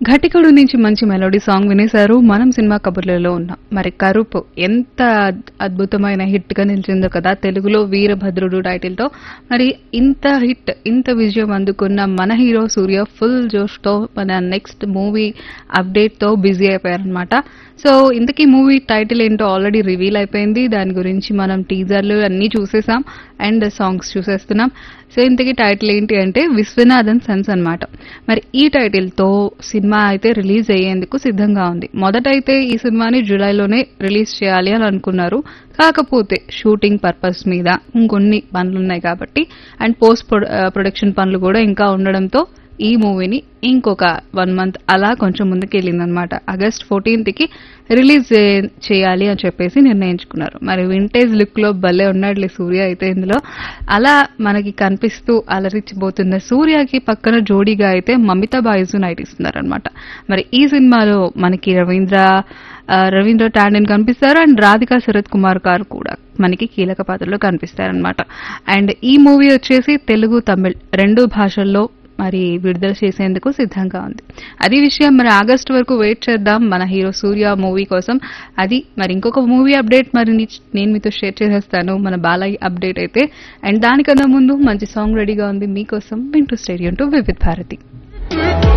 ఘటికుడు నుంచి మంచి melody song వినేశారు మనం సినిమా కబుర్లలో ఉన్నాం మరి కరుపు ఎంత అద్- అద్భుతమైన హిట్ గా నిలిచిందో కదా తెలుగులో వీరభద్రుడు టైటిల్ తో మరి ఇంత హిట్ ఇంత విజయం అందుకున్న మన హీరో సూర్య ఫుల్ జోష్ తో మన నెక్స్ట్ మూవీ అప్డేట్ తో బిజీ అయిపోయారనమాట సో ఇంతకీ మూవీ టైటిల్ ఏంటో ఆల్రెడీ రివీల్ అయిపోయింది దాని గురించి మనం టీజర్లు అన్ని చూసేసాం అండ్ సాంగ్స్ చూసేస్తున్నాం సో ఇంతకీ టైటిల్ ఏంటి అంటే విశ్వనాథన్ సన్స్ అన్నమాట మరి ఈ టైటిల్ తో సినిమా అయితే రిలీజ్ అయ్యేందుకు సిద్ధంగా ఉంది మొదట అయితే ఈ సినిమాని జూలైలోనే రిలీజ్ చేయాలి అని అనుకున్నారు కాకపోతే షూటింగ్ పర్పస్ మీద ఇంకొన్ని పనులు ఉన్నాయి కాబట్టి అండ్ పోస్ట్ ప్రొడక్షన్ పనులు కూడా ఇంకా ఉండడంతో ఈ మూవీని ఇంకొక వన్ మంత్ అలా కొంచెం ముందుకు వెళ్ళిందనమాట ఆగస్ట్ ఫోర్టీన్త్ కి రిలీజ్ చే- చేయాలి అని చెప్పేసి నిర్ణయించుకున్నారు మరి వింటేజ్ లుక్ లో భలే ఉన్నాడులే సూర్య అయితే ఇందులో అలా మనకి కనిపిస్తూ అలరించిపోతున్న సూర్యకి పక్కన జోడీగా అయితే మమితా బాయ్స్ నటిస్తున్నారు అనమాట మరి ఈ సినిమాలో మనకి రవీంద్ర ఆ, రవీంద్ర టాండన్ కనిపిస్తారు అండ్ రాధికా శరత్ కుమార్ గారు కూడా మనకి కీలక పాత్రలో కనిపిస్తారనమాట అండ్ ఈ మూవీ వచ్చేసి తెలుగు తమిళ్ రెండు భాషల్లో మరి విడుదల చేసేందుకు సిద్ధంగా ఉంది అది విషయం మరి ఆగస్ట్ వరకు వెయిట్ చేద్దాం మన హీరో సూర్య మూవీ కోసం అది మరి ఇంకొక మూవీ అప్డేట్ మరి నీ- నేను మీతో షేర్ చేసేస్తాను మన బాలయ్య అప్డేట్ అయితే అండ్ దానికన్నా ముందు మంచి సాంగ్ రెడీగా ఉంది మీకోసం వింటూ స్టేడియం టు వివిధ్ భారతి